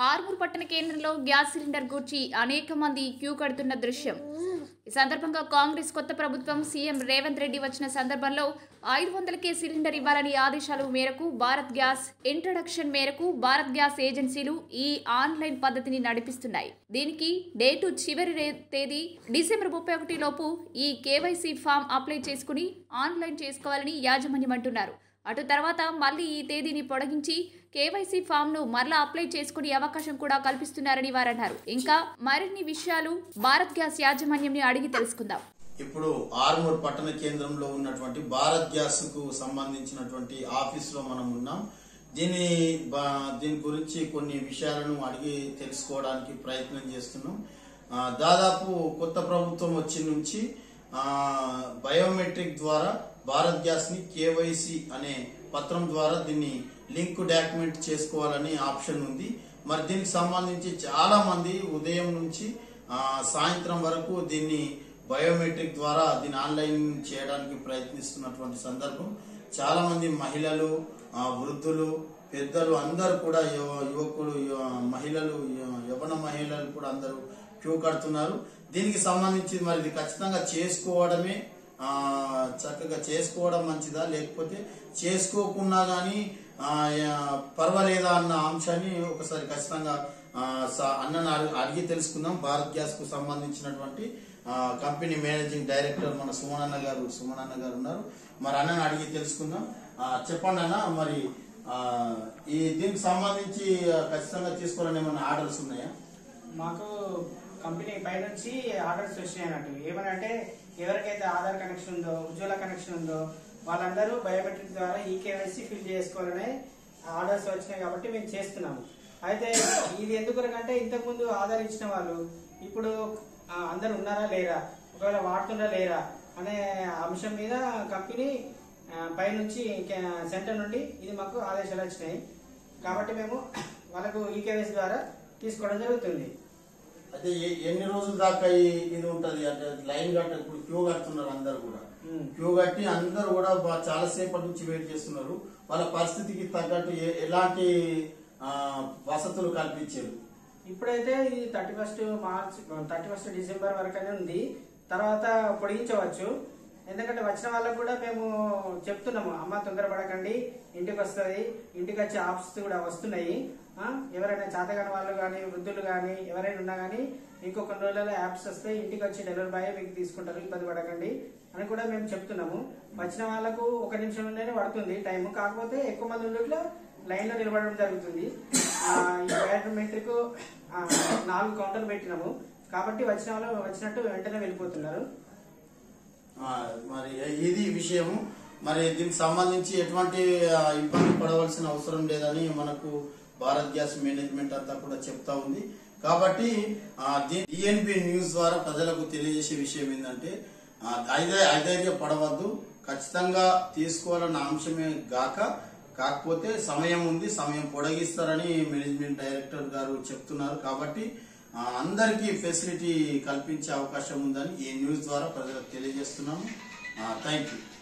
ఆర్మూర్ పట్టణ కేంద్రంలో gas cylinder గూర్చి అనేక మంది క్యూ కడుతున్న దృశ్యం ఈ సందర్భంగా కాంగ్రెస్ కొత్త ప్రభుత్వం సీఎం రేవంత్ రెడ్డి వచ్చిన సందర్భంలో ఐదు వందలకే సిలిండర్ ఇవ్వాలని ఆదేశాల మేరకు భారత్ గ్యాస్ ఇంట్రడక్షన్ మేరకు భారత్ గ్యాస్ ఏజెన్సీలు ఈ ఆన్లైన్ పద్ధతిని నడిపిస్తున్నాయి దీనికి డేటు చివరి రే- తేదీ డిసెంబర్ ముప్పై ఒకటి లోపు ఈ కేవైసీ ఫామ్ అప్లై చేసుకుని ఆన్లైన్ చేసుకోవాలని యాజమాన్యం అంటున్నారు అటు తర్వాత మళ్ళీ ఈ తేదీని పొడిగించి కేవైసీ ఫామ్ ను మరలా అప్లై చేసుకునే అవకాశం కూడా కల్పిస్తున్నారని వారన్నారు ఇంకా మరిన్ని విషయాలు భారత్ గ్యాస్ యాజమాన్యంని అడిగి తెలుసుకుందాం ఇప్పుడు ఆర్మూర్ పట్టణ కేంద్రంలో ఉన్నటువంటి భారత్ గ్యాస్ కు సంబంధించినటువంటి ఆఫీస్ లో మనం ఉన్నాం దీని బా- దీని గురించి కొన్ని విషయాలను అడిగి తెలుసుకోవడానికి ప్రయత్నం చేస్తున్నాం ఆ, దాదాపు కొత్త ప్రభుత్వం వచ్చి నుంచి ఆ, బయోమెట్రిక్ ద్వారా భారత్ గ్యాస్ ని కేవైసి అనే పత్రం ద్వారా దీన్ని లింక్ డాక్యుమెంట్ చేసుకోవాలని ఆప్షన్ ఉంది మరి దీనికి సంబంధించి చాలా మంది ఉదయం నుంచి ఆ, సాయంత్రం వరకు దీన్ని బయోమెట్రిక్ ద్వారా దీన్ని ఆన్లైన్ చేయడానికి ప్రయత్నిస్తున్నటువంటి సందర్భం చాలా మంది మహిళలు ఆ, వృద్ధులు పెద్దలు అందరూ కూడా యువ- యువకులు యువ- మహిళలు య- యవన మహిళలు కూడా అందరూ క్యూ కడుతున్నారు దీనికి సంబంధించి మరి ఇది ఖచ్చితంగా చేసుకోవడమే ఆ, చక్కగా చేసుకోవడం మంచిదా లేకపోతే చేసుకోకున్నా గానీ ఆ, యా- పర్వాలేదా అన్న అంశాన్ని ఒకసారి ఖచ్చితంగా ఆ, స- అన్నను అడిగి- అడిగి తెలుసుకుందాం భారత్ గ్యాస్ కు సంబంధించినటువంటి ఆ, కంపెనీ మేనేజింగ్ డైరెక్టర్ మన సుమనన్న గారు సుమనన్న గారు ఉన్నారు మరి అన్నను అడిగి తెలుసుకుందాం ఆ, చెప్పండి అన్న మరి ఆ, ఈ దీనికి సంబంధించి ఆ, ఖచ్చితంగా తీసుకోవాలని ఏమైనా ఆర్డర్స్ ఉన్నాయా మాకు కంపెనీ పై నుంచి ఆర్డర్స్ వచ్చినాయి అన్నట్టు ఏమనంటే ఎవరికైతే ఆధార్ కనెక్షన్ ఉందో ఉజ్వల కనెక్షన్ ఉందో వాళ్ళందరూ బయోమెట్రిక్ ద్వారా ఈ కేవైసీ ఫిల్ చేసుకోవాలనే ఆర్డర్స్ వచ్చినాయి కాబట్టి మేము చేస్తున్నాము అయితే ఇది ఎందుకంటే ఇంతకు ముందు ఆధార్ ఇచ్చిన వాళ్ళు ఇప్పుడు ఆ, అందరు ఉన్నారా లేరా ఒకవేళ వాడుతున్నారా లేరా అనే అంశం మీద కంపెనీ ఆ, పైనుంచి కే- సెంటర్ నుండి ఇది మాకు ఆదేశాలు వచ్చినాయి కాబట్టి మేము వాళ్ళకు ఈ కేవైసీ ద్వారా తీసుకోవడం జరుగుతుంది అయితే ఎ- ఎన్ని రోజుల దాకా ఈ- ఇది ఉంటది అంటే లైన్ కట్ట ఇప్పుడు క్యూ కడుతున్నారు అందరు కూడా ఉమ్. క్యూ కట్టి అందరు కూడా బా- చాలా సేపటి నుంచి వెయిట్ చేస్తున్నారు వాళ్ళ పరిస్థితికి తగ్గట్టు ఎ- ఎలాంటి ఆ, వసతులు కల్పించారు ఇప్పుడైతే ఇది thirty first March thirty first December వరకనే ఉంది తర్వాత పొడిగించవచ్చు ఎందుకంటే వచ్చిన వాళ్ళకు కూడా మేము చెప్తున్నాము అమ్మ తొందరపడకండి ఇంటికి వస్తుంది ఇంటికి వచ్చే ఆప్స్ కూడా వస్తున్నాయి ఆ, ఎవరైనా చేతగాని వాళ్ళు కానీ వృద్ధులు కానీ ఎవరైనా ఉన్నా కానీ ఇంకో కొన్ని రోజులలో యాప్స్ వస్తాయి ఇంటికి వచ్చి డెలివరీ బాయ్ మీకు తీసుకుంటారు ఇబ్బంది పడకండి అని కూడా మేము చెప్తున్నాము వచ్చిన వాళ్ళకు ఒక నిమిషంలోనే పడుతుంది టైం కాకపోతే ఎక్కువ మంది ఉండట్లో లైన్ లో నిలబడడం జరుగుతుంది ఆ, ఈ బయోమెట్రిక్ ఆ, నాలుగు కౌంటర్లు పెట్టినాము కాబట్టి వచ్చిన వాళ్ళు వచ్చినట్టు వెంటనే వెళ్ళిపోతున్నారు ఆ, మరి ఇది విషయం మరి దీనికి సంబంధించి ఎటువంటి ఆ, ఇబ్బంది పడవలసిన అవసరం లేదని మనకు భారత్ గ్యాస్ మేనేజ్మెంట్ అంతా కూడా చెప్తా ఉంది కాబట్టి డిఎన్బి న్యూస్ ద్వారా ప్రజలకు తెలియజేసే విషయం ఏంటంటే ఆ, ఐదే ఐధైర్య పడవద్దు ఖచ్చితంగా తీసుకోవాలన్న అంశమే గాక కాకపోతే సమయం ఉంది సమయం పొడిగిస్తారని మేనేజ్మెంట్ డైరెక్టర్ గారు చెప్తున్నారు కాబట్టి ఆ, అందరికీ ఫెసిలిటీ కల్పించే అవకాశం ఉందని ఈ న్యూస్ ద్వారా ప్రజలకు తెలియజేస్తున్నాము థ్యాంక్ యూ